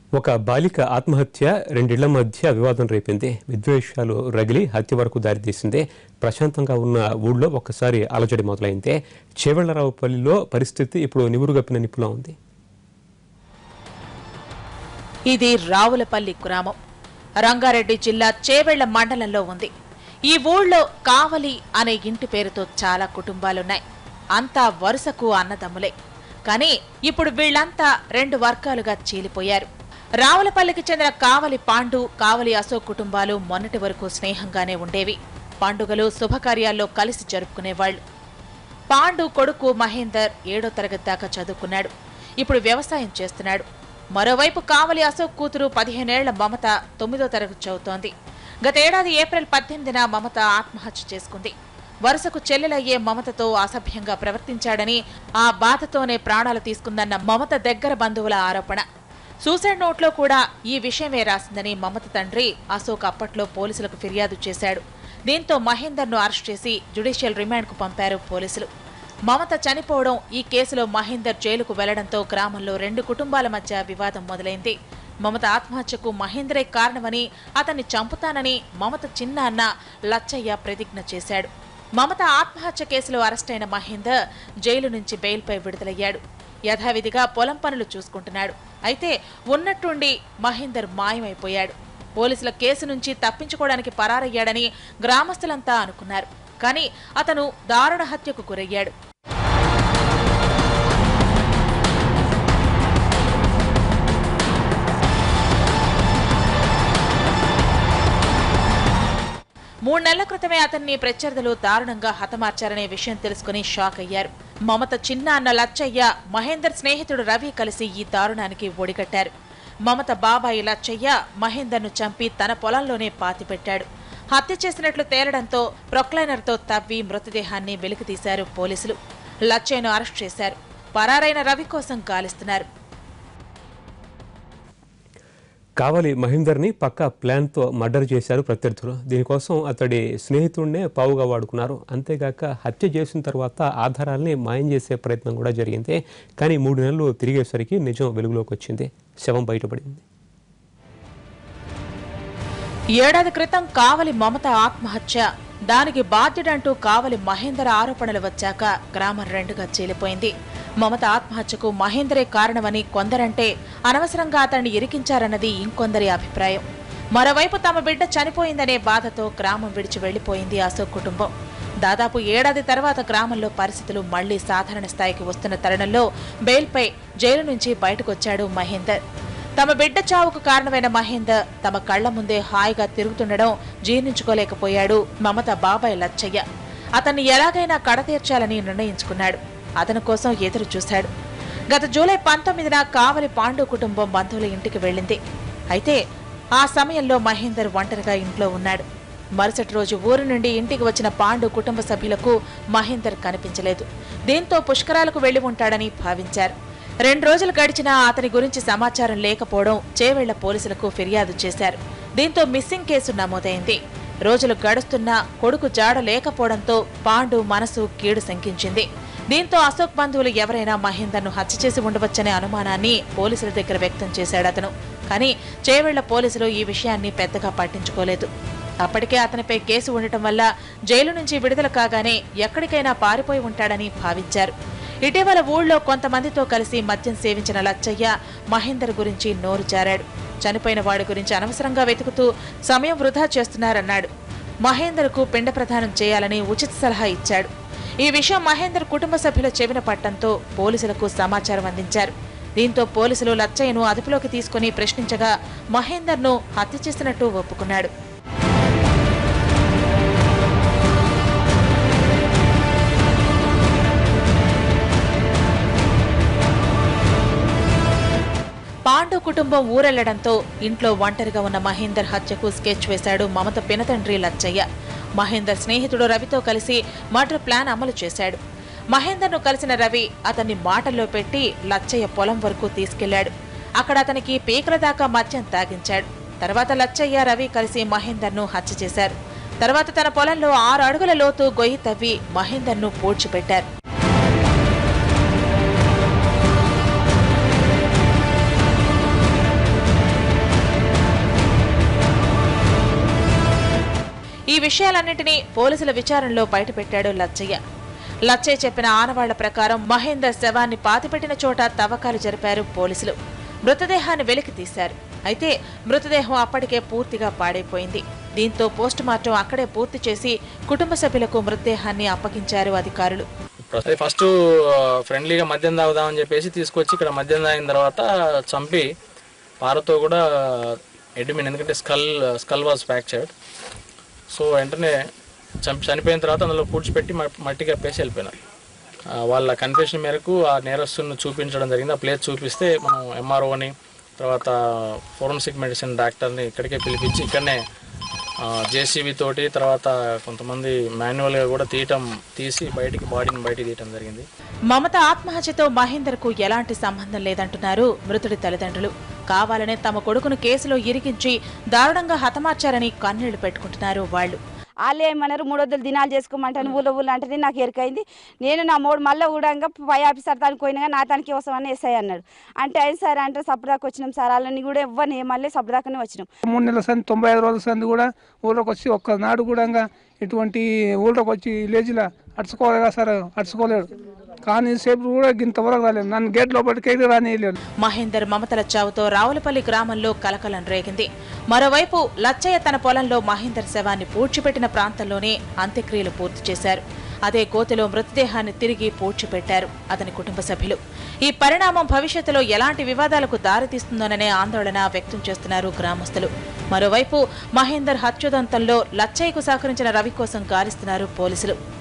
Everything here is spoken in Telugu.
ఒక బాలిక ఆత్మహత్య రెండిళ్ల మధ్య వివాదం రేపింది విద్వేషాలు రగిలి హత్య వరకు దారితీసింది ప్రశాంతంగా ఉన్న ఊళ్ళో ఒక్కసారి అలజడి మొదలైంది చేవెళ్లరావుపల్లిలో పరిస్థితి ఇప్పుడు నివురుగప్పిన నిప్పులా ఉంది ఇది రావులపల్లి గ్రామం రంగారెడ్డి జిల్లా చేవెళ్ల మండలంలో ఉంది ఈ ఊళ్ళో కావలి అనే ఇంటి పేరుతో చాలా కుటుంబాలున్నాయి అంతా వరుసకు అన్నదమ్ములే కానీ ఇప్పుడు వీళ్ళంతా రెండు వర్గాలుగా చీలిపోయారు రావులపల్లికి చెందిన కావలి పాండు కావలి అశోక్ కుటుంబాలు మొన్నటి వరకు స్నేహంగానే ఉండేవి పండుగలు శుభకార్యాల్లో కలిసి జరుపుకునేవాళ్లు పాండు కొడుకు మహేందర్ ఏడో తరగతి దాకా చదువుకున్నాడు ఇప్పుడు వ్యవసాయం చేస్తున్నాడు మరోవైపు కావలి అశోక్ కూతురు పదిహేనేళ్ల మమత తొమ్మిదో తరగతి చదువుతోంది గతేడాది ఏప్రిల్ పద్దెనిమిదిన మమత ఆత్మహత్య చేసుకుంది వరుసకు చెల్లెలయ్యే మమతతో అసభ్యంగా ప్రవర్తించాడని ఆ బాధతోనే ప్రాణాలు తీసుకుందన్న మమత దగ్గర బంధువుల ఆరోపణ సూసైడ్ నోట్లో కూడా ఈ విషయమే రాసిందని మమత తండ్రి అశోక్ అప్పట్లో పోలీసులకు ఫిర్యాదు చేశాడు దీంతో మహేందర్ను అరెస్ట్ చేసి జ్యుడిషియల్ రిమాండ్కు పంపారు పోలీసులు మమత చనిపోవడం ఈ కేసులో మహేందర్ జైలుకు వెళ్లడంతో గ్రామంలో రెండు కుటుంబాల మధ్య వివాదం మొదలైంది మమత ఆత్మహత్యకు మహేందరే కారణమని అతన్ని చంపుతానని మమత చిన్న అన్న లచ్చయ్య ప్రతిజ్ఞ చేశాడు మమత ఆత్మహత్య కేసులో అరెస్టైన మహేందర్ జైలు నుంచి బెయిల్పై విడుదలయ్యాడు యథావిధిగా పొలం పనులు చూసుకుంటున్నాడు అయితే ఉన్నట్టుండి మహేందర్ మాయమైపోయాడు పోలీసుల కేసు నుంచి తప్పించుకోవడానికి పరారయ్యాడని గ్రామస్తులంతా అనుకున్నారు కానీ అతను దారుణ హత్యకు గురయ్యాడు మూడు నెలల క్రితమే అతన్ని ప్రత్యర్థులు దారుణంగా హతమార్చారనే విషయం తెలుసుకుని షాక్ అయ్యారు మమత చిన్న అన్న లచ్చయ్య మహేందర్ స్నేహితుడు రవి కలిసి ఈ దారుణానికి ఒడిగట్టారు మమత బాబాయి లచ్చయ్య మహేందర్ను చంపి తన పొలంలోనే పాతిపెట్టాడు హత్య చేసినట్లు తేలడంతో ప్రొక్లైనర్తో తవ్వి మృతదేహాన్ని వెలికితీశారు పోలీసులు లచ్చయ్యను అరెస్ట్ చేశారు పరారైన రవి కోసం గాలిస్తున్నారు కావలి మహేందర్ని పక్క ప్లాన్తో మర్డర్ చేశారు ప్రత్యర్థులు దీనికోసం అతడి స్నేహితుడినే పావుగా వాడుకున్నారు అంతేగాక హత్య చేసిన తర్వాత ఆధారాల్ని మాయం చేసే ప్రయత్నం కూడా జరిగింది కానీ మూడు నెలలు తిరిగేసరికి నిజం వెలుగులోకి వచ్చింది శవం బయటపడింది ఏడాది క్రితం కావలి మమత ఆత్మహత్య దానికి బాధ్యుడంటూ కావలి మహేందర్ ఆరోపణలు వచ్చాక గ్రామం రెండుగా చీలిపోయింది మమత ఆత్మహత్యకు మహేందరే కారణమని కొందరంటే అనవసరంగా అతన్ని ఇరికించారన్నది ఇంకొందరి అభిప్రాయం మరోవైపు తమ బిడ్డ చనిపోయిందనే బాధతో గ్రామం విడిచి వెళ్లిపోయింది అశోక్ కుటుంబం దాదాపు ఏడాది తర్వాత గ్రామంలో పరిస్థితులు మళ్లీ సాధారణ స్థాయికి వస్తున్న తరుణంలో బెయిల్పై జైలు నుంచి బయటకొచ్చాడు మహేందర్ తమ బిడ్డ చావుకు కారణమైన మహేందర్ తమ కళ్ల ముందే హాయిగా తిరుగుతుండడం జీర్ణించుకోలేకపోయాడు మమత బాబాయ్ లచ్చయ్య అతన్ని ఎలాగైనా కడతీర్చాలని నిర్ణయించుకున్నాడు అతని కోసం ఎదురు చూశాడు గత జూలై పంతొమ్మిదిన కావలి పాండు కుటుంబం బంధువుల ఇంటికి వెళ్ళింది అయితే ఆ సమయంలో మహేందర్ ఒంటరిగా ఇంట్లో ఉన్నాడు మరుసటి రోజు ఊరు నుండి ఇంటికి వచ్చిన పాండు కుటుంబ సభ్యులకు మహేందర్ కనిపించలేదు దీంతో పుష్కరాలకు వెళ్లి ఉంటాడని భావించారు రెండు రోజులు గడిచినా అతని గురించి సమాచారం లేకపోవడం చేవెళ్ల పోలీసులకు ఫిర్యాదు చేశారు దీంతో మిస్సింగ్ కేసు నమోదైంది రోజులు గడుస్తున్నా కొడుకు జాడ లేకపోవడంతో పాండు మనసు కీడు శంకించింది దీంతో అశోక్ బంధువులు ఎవరైనా మహేందర్ను హత్య చేసి ఉండవచ్చనే అనుమానాన్ని పోలీసుల దగ్గర వ్యక్తం చేశాడు అతను కానీ చేవెళ్ల పోలీసులు ఈ విషయాన్ని పెద్దగా పట్టించుకోలేదు అప్పటికే అతనిపై కేసు ఉండటం వల్ల జైలు నుంచి విడుదల కాగానే ఎక్కడికైనా పారిపోయి ఉంటాడని భావించారు ఇటీవల ఊళ్ళో కొంతమందితో కలిసి మద్యం సేవించిన లచ్చయ్య మహేందర్ గురించి నోరు జారాడు చనిపోయిన వాడి గురించి అనవసరంగా వెతుకుతూ సమయం వృధా చేస్తున్నారన్నాడు మహేందర్కు పిండ ప్రదానం చేయాలని ఉచిత సలహా ఇచ్చాడు ఈ విషయం మహేందర్ కుటుంబ సభ్యుల చెవిన పట్టంతో పోలీసులకు సమాచారం అందించారు దీంతో పోలీసులు లచ్చయ్యను అదుపులోకి తీసుకుని ప్రశ్నించగా మహేందర్ను హత్య చేసినట్టు ఒప్పుకున్నాడు పాండు కుటుంబం ఊరెళ్లడంతో ఇంట్లో ఒంటరిగా ఉన్న మహేందర్ హత్యకు స్కెచ్ వేశాడు మమత పినతండ్రి లచ్చయ్య మహేందర్ స్నేహితుడు రవితో కలిసి మర్డర్ ప్లాన్ అమలు చేశాడు మహేందర్ను కలిసిన రవి అతన్ని మాటల్లో పెట్టి లచ్చయ్య పొలం వరకు తీసుకెళ్లాడు అక్కడ అతనికి పీకల దాకా మద్యం తాగించాడు తర్వాత లచ్చయ్య రవి కలిసి మహేందర్ను హత్య చేశారు తర్వాత తన పొలంలో ఆరు అడుగుల లోతు గొయ్యి తవ్వి మహేందర్ను పూడ్చిపెట్టారు విషయాలన్నింటినీ పోలీసుల విచారణలో బయటపెట్టాడు లచ్చయ్య లచ్చయ్య చెప్పిన ఆనవాళ్ల ప్రకారం మహేందర్ శవాన్ని పాతిపెట్టిన చోట తవ్వకాలు జరిపారు పోలీసులు మృతదేహాన్ని వెలికి తీశారు అయితే మృతదేహం అప్పటికే పూర్తిగా పాడైపోయింది దీంతో పోస్టుమార్టం అక్కడే పూర్తి చేసి కుటుంబ సభ్యులకు మృతదేహాన్ని అప్పగించారు అధికారులు అది ఫస్ట్ ఫ్రెండ్లీగా మద్యం తాగుదామని చెప్పేసి తీసుకొచ్చి ఇక్కడ మద్యం తాగిన తర్వాత చంపి పారతో కూడా ఎడ్మిన్ ఎందుకంటే skull skull was fractured so వెంటనే చంపి చనిపోయిన తర్వాత అందులో పూడ్చిపెట్టి మ- మట్టి కప్పేసి వెళ్ళిపోయినారు ఆ, వాళ్ళ కన్ఫెషన్ మేరకు ఆ నేరస్తుని చూపించడం జరిగింది ఆ ప్లేస్ చూపిస్తే మనం ఎంఆర్ఓని తర్వాత ఫోరెన్సిక్ మెడిసిన్ డాక్టర్ని ఇక్కడికే పిలిపించి ఇక్కడనే జేసీబీ తోటి తర్వాత కొంతమంది మాన్యువల్గా కూడా తీయటం తీసి బయటికి బాడీని బయటికి తీయటం జరిగింది మమత ఆత్మహత్యతో మహేందర్ కు ఎలాంటి సంబంధం లేదంటున్నారు మృతుడి తల్లిదండ్రులు కావాలనే తమ కొడుకును కేసులో ఇరికించి దారుణంగా హతమార్చారని కన్నీళ్లు పెట్టుకుంటున్నారు వాళ్ళు వాళ్ళు ఏమన్నారు మూడొద్దులు దినాలు చేసుకోమంటాను ఊళ్ళో ఊళ్ళో అంటే నాకు ఎరికైంది నేను నా మూడు మళ్ళీ కూడా ఇంకా పై ఆఫీసర్ దానికి పోయినా నా దానికి వస్తామని ఎస్ఐ అన్నాడు అంటే అయింది సార్ అంటే సప్పుదాకా వచ్చినాం సార్ వాళ్ళని కూడా ఇవ్వని మళ్ళీ సప్పుదాకానే వచ్చినాం మూడు నెలల సంది తొంభై ఐదు రోజుల సంది కూడా ఊళ్ళోకి వచ్చి ఒక్క నాడు కూడా ఇంకా ఇటువంటి ఊళ్ళోకి వచ్చి విలేజ్లో అడుచుకోవాలి కదా సార్ అడుచుకోలేడు కానీ సేపు కూడా ఇంతవరకు రాలేదు నన్ను గేట్ లోపలికి అయితే రానియలేదు మహేందర్ మమతల చావుతో రావులపల్లి గ్రామంలో కలకలం రేగింది మరోవైపు లచ్చయ్య తన పొలంలో మహేందర్ శవాన్ని పూడ్చిపెట్టిన ప్రాంతంలోనే అంత్యక్రియలు పూర్తి చేశారు అదే కోతిలో మృతదేహాన్ని తిరిగి పూడ్చిపెట్టారు అతని కుటుంబ సభ్యులు ఈ పరిణామం భవిష్యత్తులో ఎలాంటి వివాదాలకు దారితీస్తుందోననే ఆందోళన వ్యక్తం చేస్తున్నారు గ్రామస్తులు మరోవైపు మహేందర్ హత్యుదంతంలో లచ్చయ్యకు సహకరించిన రవి కోసం గాలిస్తున్నారు పోలీసులు